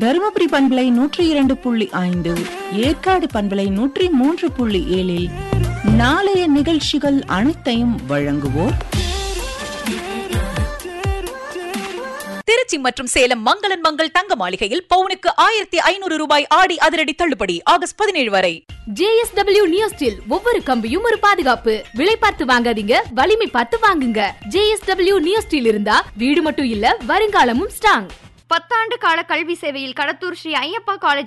தருமபுரி பண்பலை நூற்றி இரண்டு புள்ளி ஐந்து ஏற்காடு பண்பலை நூற்றி மூன்று புள்ளி ஏழில் நாளைய நிகழ்ச்சிகள் அனைத்தையும் வழங்குவோர் திருச்சி மற்றும் சேலம் மங்களன் மங்கள் தங்க மாளிகையில் பவுனுக்கு ஆயிரத்தி ஐநூறு ரூபாய் ஆடி அதிரடி தள்ளுபடி ஆகஸ்ட் பதினேழு வரை ஜேஎஸ்டபிள்யூ நியோ ஸ்டீல் ஒவ்வொரு கம்பியும் ஒரு பாதுகாப்பு விலை பார்த்து வாங்காதீங்க வலிமை பார்த்து வாங்குங்க ஜேஎஸ்டபிள்யூ நியோ ஸ்டீல் இருந்தா வீடு மட்டும் இல்ல வருங்காலமும் ஸ்ட்ராங் பத்தாண்டு கால கல்வி சேவையில் கடத்தூர் ஸ்ரீ ஐயப்பா காலேஜ்